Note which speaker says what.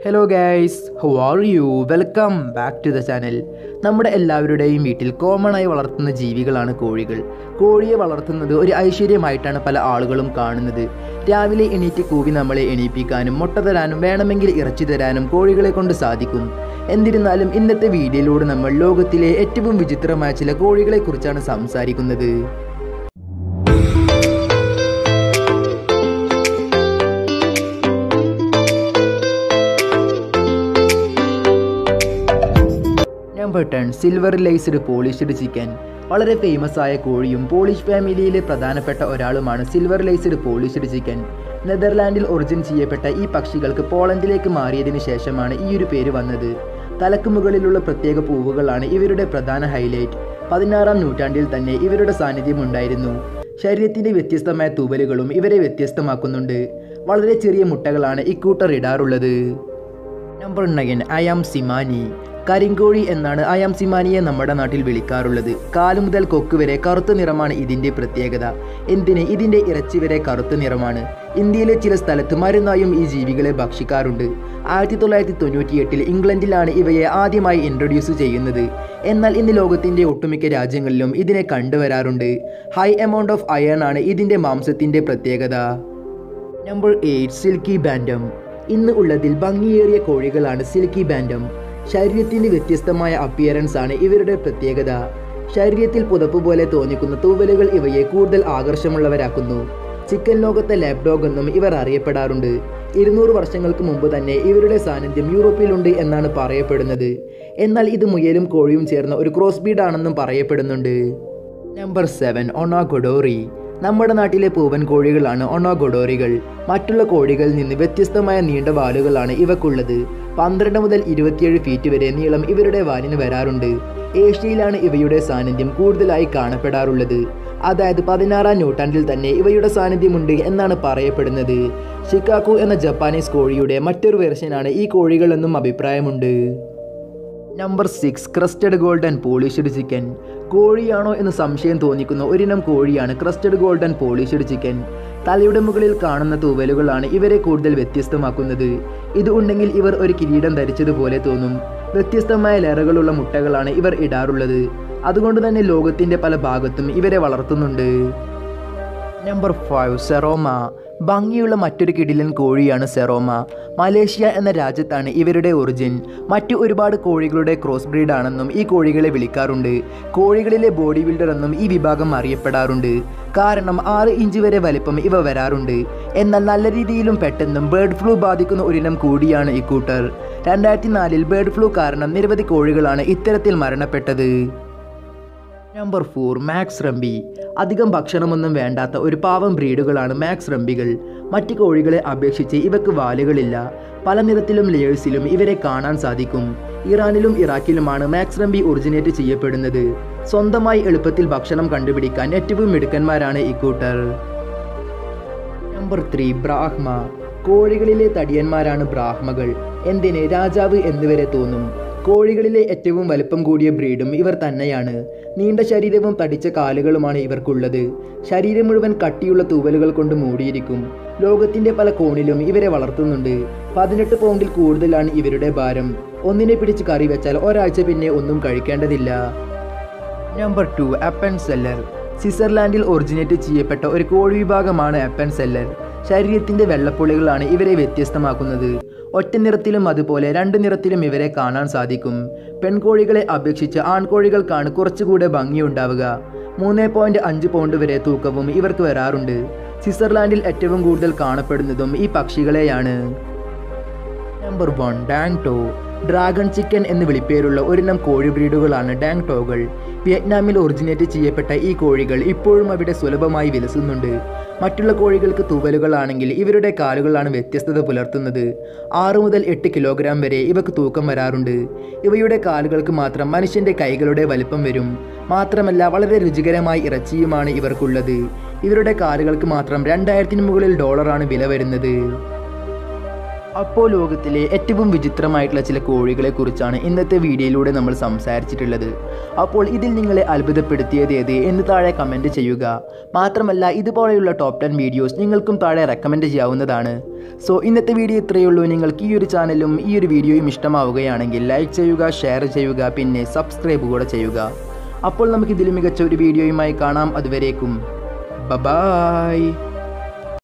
Speaker 1: hello guys how are you welcome back to the channel നമ്മുടെ എല്ലാവരുടെയും വീട്ടിൽ common ആയി വളർത്തുന്ന ജീവികളാണ് കോഴികൾ കോഴിയെ വളർത്തുന്നത് ഒരു ഐശ്വര്യമായിട്ടാണ് പല ആളുകളും കാണുന്നത് രാവിലെ എണീറ്റ് കൂവി നമ്മളെ എണീപ്പിക്കാനും മുട്ട തരാനും വേണമെങ്കിൽ ഇറച്ചി തരാനും കോഴികളെ കൊണ്ട് സാധിക്കും എന്നിരുന്നാലും ഇന്നത്തെ വീഡിയോയിലൂടെ നമ്മൾ ലോകത്തിലെ ഏറ്റവും വിചിത്രമായ ചില കോഴികളെ കുറിച്ചാണ് സംസാരിക്കുന്നത് number ten silver laced polished chicken വളരെ ഫേമസ് ആയ കോഴിയും പോളിഷ് ഫാമിലിയിലെ പ്രധാനപ്പെട്ട ഒരാളുമാണ് സിൽവർ ലൈസ്ഡ് പോളിഷ്ഡ് ചിക്കൻ നെതർലാൻഡിൽ ഒറിജിൻ ചെയ്യപ്പെട്ട ഈ പക്ഷികൾക്ക് പോളണ്ടിലേക്ക് മാറിയതിനു ശേഷമാണ് ഈ ഒരു പേര് വന്നത് തലക്ക് മുകളിലുള്ള പ്രത്യേക പൂവുകളാണ് ഇവരുടെ പ്രധാന ഹൈലൈറ്റ് പതിനാറാം നൂറ്റാണ്ടിൽ തന്നെ ഇവരുടെ സാന്നിധ്യം ഉണ്ടായിരുന്നു ശരീരത്തിന്റെ വ്യത്യസ്തമായ തൂവലുകളും ഇവരെ വ്യത്യസ്തമാക്കുന്നുണ്ട് വളരെ ചെറിയ മുട്ടകളാണ് ഇക്കൂട്ടർ ഇടാറുള്ളത് നമ്പർ നയൻ അയാം സിമാനി കരിങ്കോഴി എന്നാണ് അയാം സിമാനിയെ നമ്മുടെ നാട്ടിൽ വിളിക്കാറുള്ളത് കാല് മുതൽ കൊക്ക് വരെ കറുത്ത നിറമാണ് ഇതിന്റെ പ്രത്യേകത എന്തിന് ഇതിന്റെ ഇറച്ചി വരെ കറുത്ത നിറമാണ് ഇന്ത്യയിലെ ചില സ്ഥലത്ത് മരുന്നായും ഈ ജീവികളെ ഭക്ഷിക്കാറുണ്ട് ആയിരത്തി തൊള്ളായിരത്തി തൊണ്ണൂറ്റിയെട്ടിൽ ഇംഗ്ലണ്ടിലാണ് ഇവയെ ആദ്യമായി ഇൻട്രൊഡ്യൂസ് ചെയ്യുന്നത് എന്നാൽ ഇന്ന് ലോകത്തിന്റെ ഒട്ടുമിക്ക രാജ്യങ്ങളിലും ഇതിനെ കണ്ടുവരാറുണ്ട് ഹൈ എമൗണ്ട് ഓഫ് അയൺ ആണ് ഇതിന്റെ മാംസത്തിന്റെ പ്രത്യേകത നമ്പർ എയ്റ്റ് സിൽക്കി ബാൻഡം ഇന്ന് ഉള്ളതിൽ ഭംഗിയേറിയ കോഴികളാണ് സിൽക്കി ബാൻഡം ശരീരത്തിന്റെ വ്യത്യസ്തമായ അപ്പിയറൻസ് ആണ് ഇവരുടെ പ്രത്യേകത ശരീരത്തിൽ പുതപ്പ് പോലെ തോന്നിക്കുന്ന തൂവലുകൾ ഇവയെ കൂടുതൽ ആകർഷമുള്ളവരാക്കുന്നു ചിക്കൻ ലോകത്തെ ലാപ്ഡോഗ് എന്നും ഇവർ അറിയപ്പെടാറുണ്ട് ഇരുന്നൂറ് വർഷങ്ങൾക്ക് മുമ്പ് തന്നെ ഇവരുടെ സാന്നിധ്യം യൂറോപ്പിലുണ്ട് എന്നാണ് പറയപ്പെടുന്നത് എന്നാൽ ഇത് മുയലും കോഴിയും ചേർന്ന ഒരു ക്രോസ് ബീഡാണെന്നും പറയപ്പെടുന്നുണ്ട് നമ്പർ സെവൻ ഒണാഗൊഡോറി നമ്മുടെ നാട്ടിലെ പൂവൻ കോഴികളാണ് ഒണോഗൊഡോറികൾ മറ്റുള്ള കോഴികളിൽ നിന്ന് വ്യത്യസ്തമായ നീണ്ട വാലുകളാണ് ഇവക്കുള്ളത് പന്ത്രണ്ട് മുതൽ ഇരുപത്തിയേഴ് ഫീറ്റ് വരെ നീളം ഇവരുടെ വാലിന് വരാറുണ്ട് ഏഷ്യയിലാണ് ഇവയുടെ സാന്നിധ്യം കൂടുതലായി കാണപ്പെടാറുള്ളത് അതായത് പതിനാറാം നൂറ്റാണ്ടിൽ തന്നെ ഇവയുടെ സാന്നിധ്യമുണ്ട് എന്നാണ് പറയപ്പെടുന്നത് ഷിക്കാക്കു എന്ന ജപ്പാനീസ് കോഴിയുടെ മറ്റൊരു വെർഷനാണ് ഈ കോഴികളെന്നും അഭിപ്രായമുണ്ട് number six crested golden polished chicken കോഴിയാണോ എന്ന് സംശയം തോന്നിക്കുന്ന ഒരിനം കോഴിയാണ് ക്രസ്റ്റഡ് ഗോൾഡൻ പോളിഷ്ഡ് ചിക്കൻ തലയുടെ മുകളിൽ കാണുന്ന തൂവലുകളാണ് ഇവരെ കൂടുതൽ വ്യത്യസ്തമാക്കുന്നത് ഇത് ഉണ്ടെങ്കിൽ ഇവർ ഒരു കിരീടം ധരിച്ചതുപോലെ തോന്നും വ്യത്യസ്തമായ ലെയറുകളുള്ള മുട്ടകളാണ് ഇവർ ഇടാറുള്ളത് അതുകൊണ്ട് തന്നെ ലോകത്തിന്റെ പല ഭാഗത്തും ഇവരെ വളർത്തുന്നുണ്ട് നമ്പർ ഫൈവ് സെറോമ ഭംഗിയുള്ള മറ്റൊരു കിടിലൻ കോഴിയാണ് സെറോമ മലേഷ്യ എന്ന രാജ്യത്താണ് ഇവരുടെ ഒറിജിൻ മറ്റു ഒരുപാട് കോഴികളുടെ ക്രോസ് ബ്രീഡാണെന്നും ഈ കോഴികളെ വിളിക്കാറുണ്ട് കോഴികളിലെ ബോഡി ബിൽഡർ എന്നും ഈ വിഭാഗം അറിയപ്പെടാറുണ്ട് കാരണം ആറ് ഇഞ്ച് വരെ വലിപ്പം ഇവ വരാറുണ്ട് എന്നാൽ നല്ല രീതിയിലും പെട്ടെന്നും ബേർഡ് ഫ്ലൂ ബാധിക്കുന്ന ഒരിനം കൂടിയാണ് ഇക്കൂട്ടർ രണ്ടായിരത്തി നാലിൽ ബേർഡ് ഫ്ലൂ കാരണം നിരവധി കോഴികളാണ് ഇത്തരത്തിൽ മരണപ്പെട്ടത് നമ്പർ ഫോർ മാക്സ് റംബി അധികം ഭക്ഷണമൊന്നും വേണ്ടാത്ത ഒരു പാവം ബ്രീഡുകളാണ് മാക്സ് റംബികൾ മറ്റ് കോഴികളെ അപേക്ഷിച്ച് ഇവക്ക് വാലുകളില്ല പല നിറത്തിലും ലേയേഴ്സിലും ഇവരെ കാണാൻ സാധിക്കും ഇറാനിലും ഇറാഖിലുമാണ് മാക്സ് റംബി ഒറിജിനേറ്റ് ചെയ്യപ്പെടുന്നത് സ്വന്തമായി എളുപ്പത്തിൽ ഭക്ഷണം കണ്ടുപിടിക്കാൻ ഏറ്റവും മിടുക്കന്മാരാണ് ഇക്കൂട്ടർ നമ്പർ ത്രീ ബ്രാഹ്മ കോഴികളിലെ തടിയന്മാരാണ് ബ്രാഹ്മകൾ എന്തിന് രാജാവ് എന്നിവരെ തോന്നും കോഴികളിലെ ഏറ്റവും വലുപ്പം കൂടിയ ബ്രീഡും ഇവർ തന്നെയാണ് നീണ്ട ശരീരവും തടിച്ച കാലുകളുമാണ് ഇവർക്കുള്ളത് ശരീരം മുഴുവൻ കട്ടിയുള്ള തൂവലുകൾ കൊണ്ട് മൂടിയിരിക്കും ലോകത്തിന്റെ പല കോണിലും ഇവരെ വളർത്തുന്നുണ്ട് പതിനെട്ട് പൗണ്ടിൽ കൂടുതലാണ് ഇവരുടെ ഭാരം ഒന്നിനെ പിടിച്ച് കറി വെച്ചാൽ ഒരാഴ്ച പിന്നെ ഒന്നും കഴിക്കേണ്ടതില്ല നമ്പർ ടു അപ്പൻ സെല്ലർ സ്വിറ്റ്സർലാൻഡിൽ ഒറിജിനേറ്റ് ചെയ്യപ്പെട്ട ഒരു കോഴി വിഭാഗമാണ് അപ്പൻ സെല്ലർ ശരീരത്തിന്റെ വെള്ളപ്പുള്ളികളാണ് ഇവരെ വ്യത്യസ്തമാക്കുന്നത് ഒറ്റ നിറത്തിലും അതുപോലെ രണ്ട് നിറത്തിലും ഇവരെ കാണാൻ സാധിക്കും പെൺകോഴികളെ അപേക്ഷിച്ച് ആൺകോഴികൾക്കാണ് കുറച്ചുകൂടെ ഭംഗിയുണ്ടാവുക മൂന്ന് പോയിന്റ് അഞ്ച് പൗണ്ട് വരെ തൂക്കവും ഇവർക്ക് വരാറുണ്ട് സ്വിറ്റ്സർലാൻഡിൽ ഏറ്റവും കൂടുതൽ കാണപ്പെടുന്നതും ഈ പക്ഷികളെയാണ് number one Dong Tao dragon chicken എന്ന് വിളിപ്പേരുള്ള ഒരിനം കോഴി ബ്രീഡുകളാണ് ഡാങ്ടോകൾ വിയറ്റ്നാമിൽ ഒറിജിനേറ്റ് ചെയ്യപ്പെട്ട ഈ കോഴികൾ ഇപ്പോഴും അവിടെ സുലഭമായി വിലസുന്നുണ്ട് മറ്റുള്ള കോഴികൾക്ക് തൂവലുകളാണെങ്കിൽ ഇവരുടെ കാലുകളാണ് വ്യത്യസ്തത പുലർത്തുന്നത് ആറ് മുതൽ എട്ട് കിലോഗ്രാം വരെ ഇവക്ക് തൂക്കം വരാറുണ്ട് ഇവയുടെ കാലുകൾക്ക് മാത്രം മനുഷ്യന്റെ കൈകളുടെ വലിപ്പം വരും മാത്രമല്ല വളരെ രുചികരമായ ഇറച്ചിയുമാണ് ഇവർക്കുള്ളത് ഇവരുടെ കാലുകൾക്ക് മാത്രം രണ്ടായിരത്തിന് മുകളിൽ ഡോളറാണ് വില വരുന്നത് അപ്പോൾ ലോകത്തിലെ ഏറ്റവും വിചിത്രമായിട്ടുള്ള ചില കോഴികളെ കുറിച്ചാണ് ഇന്നത്തെ വീഡിയോയിലൂടെ നമ്മൾ സംസാരിച്ചിട്ടുള്ളത് അപ്പോൾ ഇതിൽ നിങ്ങളെ അത്ഭുതപ്പെടുത്തിയത് ഏത് എന്ന് താഴെ കമൻറ്റ് ചെയ്യുക മാത്രമല്ല ഇതുപോലെയുള്ള ടോപ്പ് ടെൻ വീഡിയോസ് നിങ്ങൾക്കും താഴെ റെക്കമെൻഡ് ചെയ്യാവുന്നതാണ് സോ ഇന്നത്തെ വീഡിയോ ഇത്രയേ ഉള്ളൂ നിങ്ങൾക്ക് ഈ ഒരു ചാനലും ഈ ഒരു വീഡിയോയും ഇഷ്ടമാവുകയാണെങ്കിൽ ലൈക്ക് ചെയ്യുക ഷെയർ ചെയ്യുക പിന്നെ സബ്സ്ക്രൈബ് കൂടെ ചെയ്യുക അപ്പോൾ നമുക്ക് ഇതിൽ മികച്ച ഒരു വീഡിയോയുമായി കാണാം അതുവരേക്കും ബബായ്